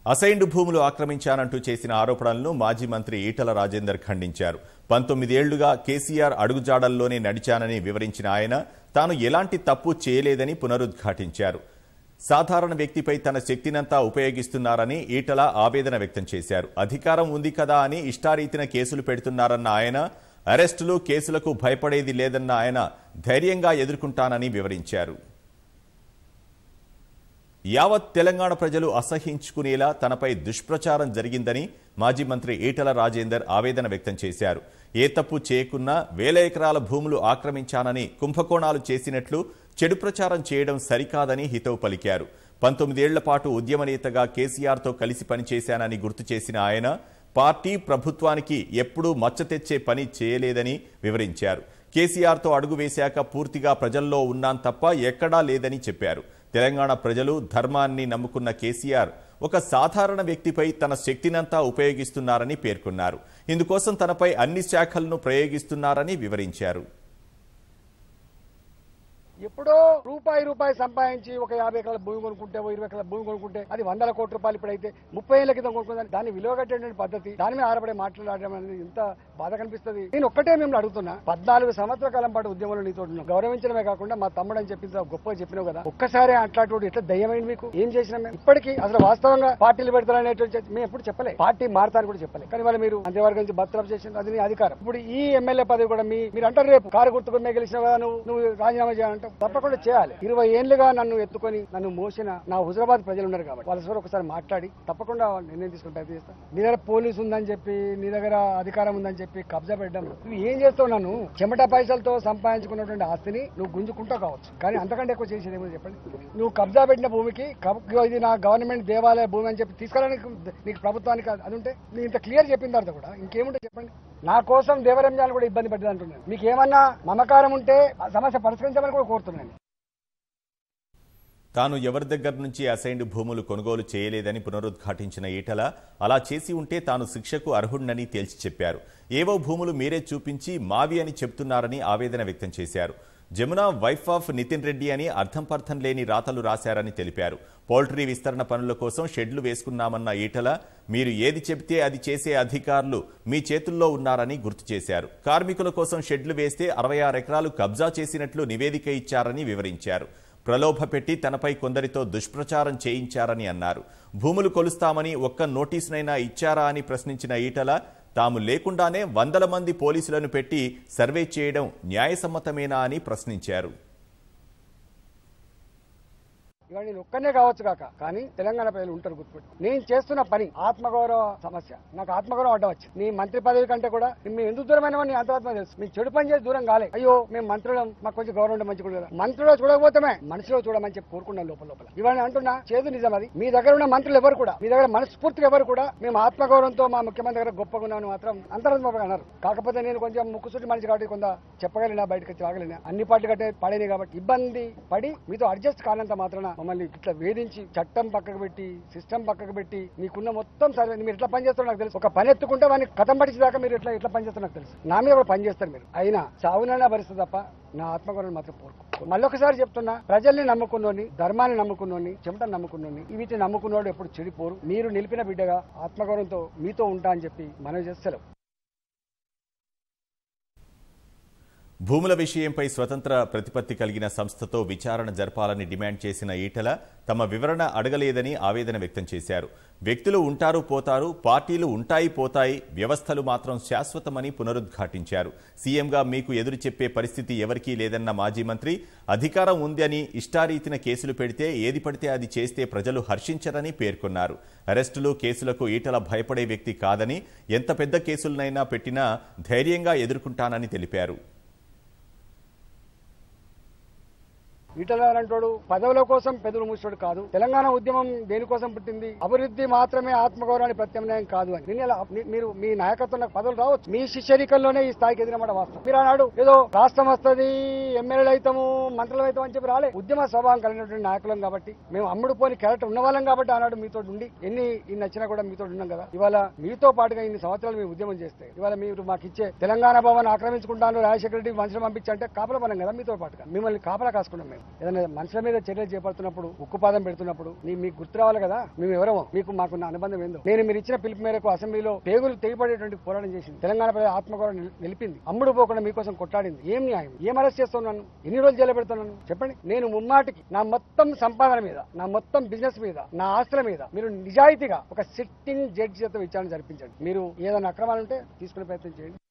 assigned భూములు ఆక్రమించానంటూ చేసిన ఆరోపణలను మాజీ మంత్రి ఈటల రాజేందర్ ఖండించారు పంతొమ్మిదేళ్లుగా కేసీఆర్ అడుగుజాడల్లోనే నడిచానని వివరించిన ఆయన తాను ఎలాంటి తప్పు చేయలేదని పునరుద్ఘాటించారు సాధారణ వ్యక్తిపై తన శక్తినంతా ఉపయోగిస్తున్నారని ఈటల ఆవేదన వ్యక్తం చేశారు అధికారం ఉంది కదా అని ఇష్టారీతిన కేసులు పెడుతున్నారన్న ఆయన అరెస్టులు కేసులకు భయపడేది లేదన్న ఆయన ధైర్యంగా ఎదుర్కొంటానని వివరించారు యావత్ తెలంగాణ ప్రజలు అసహించుకునేలా తనపై దుష్ప్రచారం జరిగిందని మాజీ మంత్రి ఈటల రాజేందర్ ఆవేదన వ్యక్తం చేశారు ఏ తప్పు చేయకున్నా వేల ఎకరాల భూములు ఆక్రమించానని కుంభకోణాలు చేసినట్లు చెడు ప్రచారం చేయడం సరికాదని హితవు పలికారు పంతొమ్మిదేళ్ల పాటు ఉద్యమ నేతగా కేసీఆర్తో కలిసి పనిచేశానని గుర్తు చేసిన ఆయన పార్టీ ప్రభుత్వానికి ఎప్పుడూ మచ్చ తెచ్చే పని చేయలేదని వివరించారు కేసీఆర్తో అడుగు వేశాక పూర్తిగా ప్రజల్లో ఉన్నాం తప్ప ఎక్కడా లేదని చెప్పారు తెలంగాణ ప్రజలు ధర్మాన్ని నమ్ముకున్న కేసీఆర్ ఒక సాధారణ వ్యక్తిపై తన శక్తినంతా ఉపయోగిస్తున్నారని పేర్కొన్నారు ఇందుకోసం తనపై అన్ని శాఖలను ప్రయోగిస్తున్నారని వివరించారు ఎప్పుడో రూపాయి రూపాయి సంపాదించి ఒక యాభై ఎకరాల భూమి కొనుక్కుంటే ఓ ఇరవై ఎకరాల భూమి కొనుక్కుంటే అది వందల కోట్ల రూపాయలు ఇప్పుడైతే ముప్పై ఏళ్ల క్రితం కొనుక్కుందని దాన్ని విలువ కట్టేటువంటి పద్ధతి దాని మీద ఆరబడే మాట్లాడడం అనేది ఎంత బాధ కనిపిస్తుంది నేను ఒక్కటే మేము అడుగుతున్నా పద్నాలుగు సంవత్సరాల కాలం పాటు ఉద్యమంలో నీతో ఉన్నాం గౌరవించడమే కాకుండా మా తమ్ముడు అని చెప్పి గొప్పగా చెప్పినావు కదా ఒక్కసారి అట్లాంటి ఎట్లా దయ్యమైంది మీకు ఏం చేసినా మేము ఇప్పటికీ అసలు వాస్తవంగా పార్టీలు పెడతారనేటువంటి మేము ఎప్పుడు చెప్పలే పార్టీ మారతాను కూడా చెప్పలే కానీ వాళ్ళు మీరు అంతవరకు నుంచి బర్తరఫ్ చేసింది అది నీ అధికారం ఇప్పుడు ఈ ఎమ్మెల్యే పదవి కూడా మీ మీరు అంటారు రేపు కారు గుర్తుకు మే గెలిచిన కదా నువ్వు నువ్వు రాజీనామా చేయాలంటే తప్పకుండా చేయాలి ఇరవై ఏళ్లుగా నన్ను ఎత్తుకొని నన్ను మోసిన నా హుజరాబాద్ ప్రజలు ఉన్నారు కాబట్టి వాళ్ళ సార్ ఒకసారి మాట్లాడి తప్పకుండా నిర్ణయం తీసుకుని ప్రయత్నం చేస్తాను నీ దగ్గర పోలీసు ఉందని చెప్పి నీ దగ్గర అధికారం ఉందని చెప్పి కబ్జా పెట్టడం నువ్వు ఏం చేస్తావు నన్ను చెమట పైసలతో సంపాదించుకున్నటువంటి ఆస్తిని నువ్వు గుంజుకుంటావు కావచ్చు కానీ అంతకంటే ఎక్కువ చేసేది ఏమో చెప్పండి నువ్వు కబ్జా పెట్టిన భూమికి కబ్- ఇగో ఇది నా గవర్నమెంట్ దేవాలయ భూమి అని చెప్పి తీసుకురానికి నీకు ప్రభుత్వానికి అది ఉంటే నీకు ఇంత క్లియర్ చెప్పిన తర్వాత కూడా ఇంకేముంటే చెప్పండి నా కోసం దేవరంజాలు కూడా ఇబ్బంది పడ్డది అంటున్నాను మీకు ఏమన్నా మమకారం ఉంటే ఆ సమస్య పరిష్కరించమని కూడా కోరుతున్నాను తాను ఎవరి దగ్గర నుంచి అసైన్డ్ భూములు కొనుగోలు చేయలేదని పునరుద్ఘాటించిన ఈటల అలా చేసి ఉంటే తాను శిక్షకు అర్హుడినని తేల్చి చెప్పారు ఏవో భూములు మీరే చూపించి మావి అని చెప్తున్నారని ఆవేదన వ్యక్తం చేశారు జమున వైఫ్ ఆఫ్ నితిన్ రెడ్డి అని అర్థం పర్థం లేని రాతలు రాశారని తెలిపారు పౌల్ట్రీ విస్తరణ పనుల కోసం షెడ్లు వేసుకున్నామన్న ఈటల మీరు ఏది చెబితే అది చేసే అధికారులు మీ చేతుల్లో ఉన్నారని గుర్తు చేశారు కార్మికుల కోసం షెడ్లు వేస్తే అరవై ఆరు ఎకరాలు కబ్జా చేసినట్లు నివేదిక ఇచ్చారని వివరించారు ప్రలోభ పెట్టి తనపై కొందరితో దుష్ప్రచారం చేయించారని అన్నారు భూములు కొలుస్తామని ఒక్క నోటీసునైనా ఇచ్చారా అని ప్రశ్నించిన ఈటల తాము లేకుండానే వందల మంది పోలీసులను పెట్టి సర్వే చేయడం న్యాయసమ్మతమేనా అని ప్రశ్నించారు ఇవాళ నేను ఒక్కనే కావచ్చు కాక కానీ తెలంగాణ ప్రజలు ఉంటారు గుర్తుపెట్టి నేను చేస్తున్న పని ఆత్మగౌరవ సమస్య నాకు ఆత్మగౌరవం అడ్డం వచ్చింది నీ మంత్రి పదవి కంటే కూడా మేము ఎందుకు దూరమైన నీ అంతరాత్మ తెలుసు మేము చెడు పని చేసి దూరం కాలే అయ్యో మేము మంత్రులం మాకు కొంచెం గౌరవం ఉంటే మంచిగా ఉండదు మంత్రులు చూడకపోతే మనిషిలో చూడమని చెప్పి కోరుకున్నాను లోపల లోపల ఇవాళ నేను అంటున్నా చేదు నిజం అది మీ దగ్గర ఉన్న మంత్రులు ఎవరు కూడా మీ దగ్గర మనస్ఫూర్తిగా ఎవరు కూడా మేము ఆత్మగౌరవంతో మా ముఖ్యమంత్రి దగ్గర గొప్పగా ఉన్నామని మాత్రం అంతరాత్మగా అన్నారు కాకపోతే నేను కొంచెం ముక్కుసూటి మనిషి కాబట్టి కొంత చెప్పగలిగినా బయటకు వచ్చి రాగలిగినా అన్ని పార్టీలు కట్టే పడేది కాబట్టి ఇబ్బంది పడి మీతో అడ్జస్ట్ కానంత మాత్రాన మమ్మల్ని ఇట్లా వేధించి చట్టం పక్కకు పెట్టి సిస్టమ్ పక్కకు పెట్టి మీకున్న మొత్తం సర్వే మీరు ఎట్లా పనిచేస్తారో నాకు తెలుసు ఒక పని ఎత్తుకుంటే వాడిని కథం పట్టించేదాకా మీరు ఎట్లా ఎట్లా పనిచేస్తారో నాకు తెలుసు నా మీద కూడా పనిచేస్తారు మీరు అయినా చావునైనా భరిస్తుంది తప్ప నా ఆత్మగౌరవం మాత్రం కోరుకో మళ్ళొకసారి చెప్తున్నా ప్రజల్ని నమ్ముకున్నోని ధర్మాన్ని నమ్ముకున్నోని చెమటని నమ్ముకున్నోని వీటిని నమ్ముకున్నోడు ఎప్పుడు చెడిపోరు మీరు నిలిపిన బిడ్డగా ఆత్మగౌరవంతో మీతో ఉంటా అని చెప్పి మనవి చేస్తే సెలవు భూముల విషయంపై స్వతంత్ర ప్రతిపత్తి కలిగిన సంస్థతో విచారణ జరపాలని డిమాండ్ చేసిన ఈటల తమ వివరణ అడగలేదని ఆవేదన వ్యక్తం చేశారు వ్యక్తులు ఉంటారు పోతారు పార్టీలు ఉంటాయి పోతాయి వ్యవస్థలు మాత్రం శాశ్వతమని పునరుద్ఘాటించారు సీఎంగా మీకు ఎదురు చెప్పే పరిస్థితి ఎవరికీ లేదన్న మాజీ మంత్రి అధికారం ఉందని ఇష్టారీతిన కేసులు పెడితే ఏది పడితే అది చేస్తే ప్రజలు హర్షించరని పేర్కొన్నారు అరెస్టులు కేసులకు ఈటల భయపడే వ్యక్తి కాదని ఎంత పెద్ద కేసులనైనా పెట్టినా ధైర్యంగా ఎదుర్కొంటానని తెలిపారు ఈటల అంటాడు పదవుల కోసం పెదవులు మూసాడు కాదు తెలంగాణ ఉద్యమం దేనికోసం పుట్టింది అభివృద్ధి మాత్రమే ఆత్మగౌరవాన్ని ప్రత్యామ్నాయం కాదు అని నేను ఇలా- మీ- మీరు మీ నాయకత్వం నాకు పదవులు రావచ్చు మీ శిష్యరికల్లోనే ఈ స్థాయికి ఎదిగినమాట వాస్తవం మీరు అన్నాడు ఏదో రాష్ట్రం వస్తుంది ఎమ్మెల్యేలు అవుతాము మంత్రులు అవుతాం అని చెప్పి రాలే ఉద్యమ స్వభావం కలిగినటువంటి నాయకులం కాబట్టి మేము అమ్ముడు పోని క్యారెక్టర్ ఉన్నవాళ్ళం కాబట్టి ఆనాడు మీతో ఉండి ఎన్ని ఇన్ని వచ్చినా కూడా మీతో ఉన్నాం కదా ఇవాళ మీతో పాటుగా ఇన్ని సంవత్సరాలు మేము ఉద్యమం చేస్తే ఇవాళ మీరు మాకు ఇచ్చే తెలంగాణ భవన్ ఆక్రమించుకుంటాను రాజశేఖర రెడ్డి మనుషులు పంపించంటే కాపలా పనం కదా మీతో పాటుగా మిమ్మల్ని కాపలా కాసుకున్నాం మేము చేయండి ఏదైనా మనుషుల మీద చర్యలు చేపడుతున్నప్పుడు ఉక్కుపాదం పెడుతున్నప్పుడు నీ మీకు గుర్తు రావాలి కదా మేము ఎవరమో మీకు మాకున్న అనుబంధం ఏందో నేను మీరు ఇచ్చిన పిలుపు మేరకు అసెంబ్లీలో పేగులు తెగిపడేటువంటి పోరాటం చేసింది తెలంగాణ ప్రజల ఆత్మగౌరవం నిల్- నిలిపింది అమ్ముడు పోకుండా మీకోసం కొట్లాడింది ఏం న్యాయం ఏం అరెస్ట్ చేస్తున్నాను ఎన్ని రోజులు జైలు పెడుతున్నాను చెప్పండి నేను ముమ్మాటికి నా మొత్తం సంపాదన మీద నా మొత్తం బిజినెస్ మీద నా ఆస్తుల మీద మీరు నిజాయితీగా ఒక సిట్టింగ్ జడ్జి చేత విచారణ జరిపించండి మీరు ఏదైనా అక్రమాలు ఉంటే తీసుకునే ప్రయత్నం చేయండి